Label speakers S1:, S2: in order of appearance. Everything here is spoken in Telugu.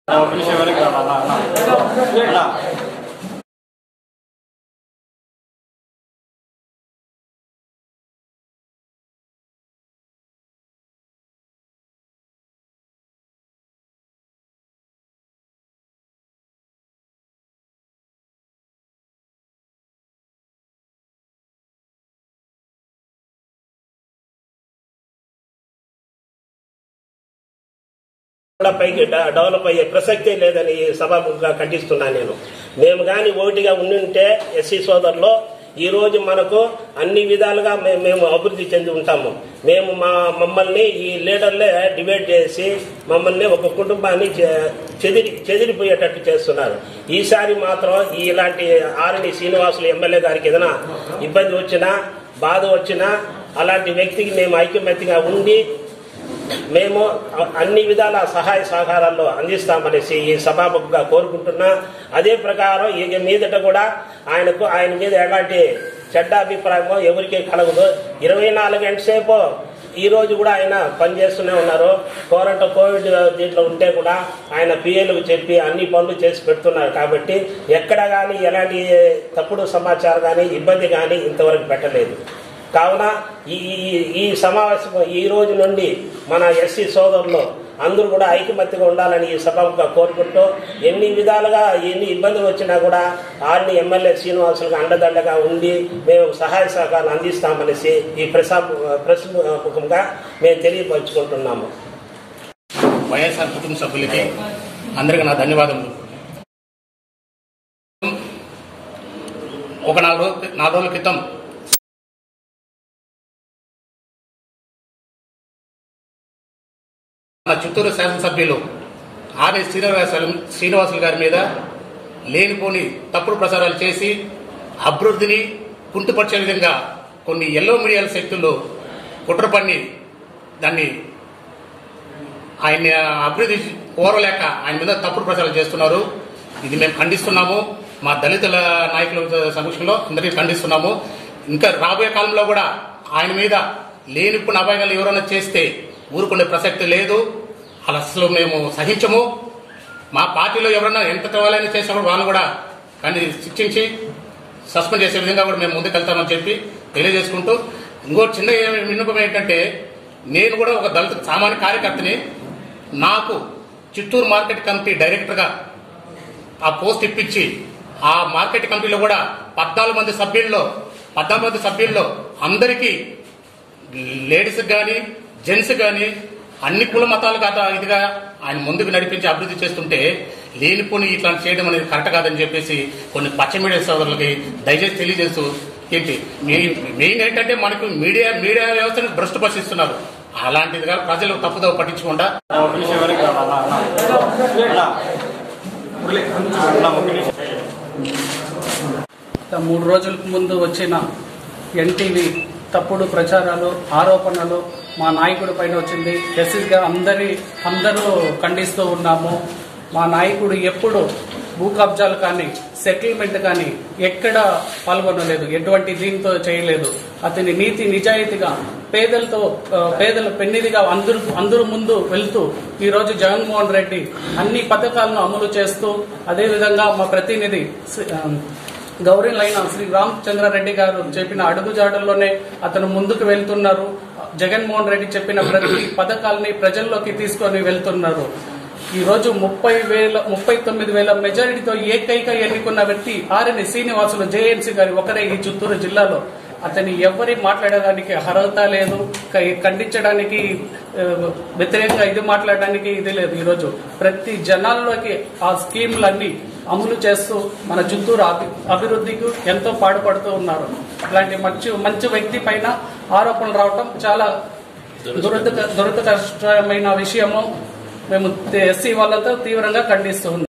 S1: ఒక నిమిషం వెనక్కి రా అన్న, అన్న. అన్న.
S2: కూడా పైకి డ- డెవలప్ అయ్యే ప్రసక్తే లేదని ఈ సభాముఖంగా ఖండిస్తున్నాను నేను మేము కానీ ఒకటిగా ఉండుంటే ఎస్సీ సోదరులో ఈ రోజు మనకు అన్ని విధాలుగా మే- మేము అభివృద్ధి చెంది ఉంటాము మేము మా మమ్మల్ని ఈ లీడర్లే డిబేట్ చేసి మమ్మల్ని ఒక కుటుంబాన్ని చె- చెదిరి చెదిరిపోయేటట్టు చేస్తున్నారు ఈసారి మాత్రం ఈ ఇలాంటి ఆర్ని శ్రీనివాసులు ఎమ్మెల్యే గారికి ఏదైనా ఇబ్బంది వచ్చినా బాధ వచ్చినా అలాంటి వ్యక్తికి మేము ఐక్యమత్యంగా ఉండి మేము అన్ని విధాల సహాయ సహకారాల్లో అందిస్తామనేసి ఈ సభాముఖంగా కోరుకుంటున్నా అదే ప్రకారం ఇక మీదట కూడా ఆయనకు ఆయన మీద ఎలాంటి చెడ్డ అభిప్రాయమో ఎవరికీ కలగదు ఇరవై నాలుగు గంటల సేపు ఈ రోజు కూడా ఆయన పనిచేస్తూనే ఉన్నారు కోరంట కోవిడ్ దీంట్లో ఉంటే కూడా ఆయన పిఏలకు చెప్పి అన్ని పనులు చేసి పెడుతున్నారు కాబట్టి ఎక్కడ కానీ ఎలాంటి తప్పుడు సమాచారం కానీ ఇబ్బంది కానీ ఇంతవరకు పెట్టలేదు కావున ఈ ఈ- ఈ సమావేశం ఈ రోజు నుండి మన ఎస్సీ సోదరులు అందరూ కూడా ఐకమత్యంగా ఉండాలని ఈ సభగా కోరుకుంటూ ఎన్ని విధాలుగా ఎన్ని ఇబ్బందులు వచ్చినా కూడా ఆర్ని ఎమ్మెల్యే శ్రీనివాసులకు అండదండగా ఉండి మేము సహాయ సహకారాలు అందిస్తామనేసి ఈ ప్రసా ప్రెస్ ముఖంగా మేము తెలియపరుచుకుంటున్నాము
S3: వైఎస్ఆర్ కుటుంబ సభ్యులకి అందరికీ నా ధన్యవాదములు ఒక నాలుగు రోజు నాలుగు రోజుల క్రితం మన చిత్తూరు శాసనసభ్యులు ఆర్ఏ శ్రీనివాసులు శ్రీనివాసులు గారి మీద లేనిపోని తప్పుడు ప్రచారాలు చేసి అభివృద్ధిని కుంటుపరిచే విధంగా కొన్ని ఎల్లో మీడియాల శక్తులు కుట్ర పన్ని దాన్ని ఆయన్ని అభివృద్ధి కోరలేక ఆయన మీద తప్పుడు ప్రచారం చేస్తున్నారు ఇది మేము ఖండిస్తున్నాము మా దళితుల నాయకుల సమక్షంలో అందరికీ ఖండిస్తున్నాము ఇంకా రాబోయే కాలంలో కూడా ఆయన మీద లేనిప్పుడు అపాయాలు ఎవరైనా చేస్తే ఊరుకునే ప్రసక్తి లేదు అలా అసలు మేము సహించము మా పార్టీలో ఎవరైనా ఎంత వాళ్ళైనా చేసినప్పుడు వాళ్ళు కూడా కానీ శిక్షించి సస్పెండ్ చేసే విధంగా కూడా మేము ముందుకెళ్తామని చెప్పి తెలియజేసుకుంటూ ఇంకో చిన్న ఏ- విన్నపం ఏంటంటే నేను కూడా ఒక దళిత సామాన్య కార్యకర్తని నాకు చిత్తూరు మార్కెట్ కమిటీ డైరెక్టర్గా ఆ పోస్ట్ ఇప్పించి ఆ మార్కెట్ కమిటీలో కూడా పద్నాలుగు మంది సభ్యుల్లో పద్నాలుగు మంది సభ్యుల్లో అందరికీ లేడీస్ కానీ జెంట్స్ కానీ అన్ని కుల మతాలు కాదు ఇదిగా ఆయన ముందుకు నడిపించి అభివృద్ధి చేస్తుంటే లేనిపోని ఇట్లా చేయడం అనేది కరెక్ట్ కాదని చెప్పేసి కొన్ని పచ్చ మీడియా సోదరులకి దయచేసి తెలియజేస్తూ ఏంటి మెయిన్ మెయిన్ ఏంటంటే మనకు మీడియా మీడియా వ్యవస్థను భ్రష్టుపరిస్తున్నారు అలాంటిదిగా ప్రజలు తప్పుదోవ పట్టించకుండా
S1: ఒక నిమిషం వెనక్కి రా అన్న, అన్న. అన్న. అన్న, ఒక నిమిషం
S4: గత మూడు రోజుల ముందు వచ్చిన ఎన్టీవీ తప్పుడు ప్రచారాలు ఆరోపణలు మా నాయకుడి పైన వచ్చింది ఎస్సీగా అందరి అందరూ ఖండిస్తూ ఉన్నాము మా నాయకుడు ఎప్పుడు భూ కబ్జాలు కానీ సెటిల్మెంట్ కానీ ఎక్కడ పాల్గొనలేదు ఎటువంటి దీంతో చేయలేదు అతని నీతి నిజాయితీగా పేదలతో ఆ, పేదల పెన్నిదిగా అందరూ అందరూ ముందు వెళ్తూ ఈ రోజు జగన్మోహన్ రెడ్డి అన్ని పథకాలను అమలు చేస్తూ అదేవిధంగా మా ప్రతినిధి శ్రీ- ఆ, గౌరీలైన శ్రీ రామచంద్రారెడ్డి గారు చెప్పిన అడుగుజాడల్లోనే అతను ముందుకు వెళ్తున్నారు జగన్మోహన్ రెడ్డి చెప్పిన ప్రతి పథకాలని ప్రజల్లోకి తీసుకొని వెళ్తున్నారు ఈ రోజు ముప్పై వేల ముప్పై తొమ్మిది వేల మెజారిటీతో ఏకైక ఎన్నుకున్న వ్యక్తి ఆర్ఎన్ శ్రీనివాసులు జేఎన్సీ గారి ఒకరే ఈ చిత్తూరు జిల్లాలో అతని ఎవరి మాట్లాడడానికి అర్హత లేదు క- ఖండించడానికి ఆ, వ్యతిరేకంగా ఇది మాట్లాడడానికి ఇది లేదు ఈరోజు ప్రతి జనాల్లోకి ఆ స్కీములన్నీ అమలు చేస్తూ మన చిత్తూరు అభి అభివృద్ధికి ఎంతో పాటుపడుతూ ఉన్నారు ఇలాంటి మంచి మంచి వ్యక్తి పైన ఆరోపణలు రావటం చాలా దురద దురదకష్టమైన విషయము మేము ఎస్సీ వాళ్ళతో తీవ్రంగా ఖండిస్తూ ఉన్నాం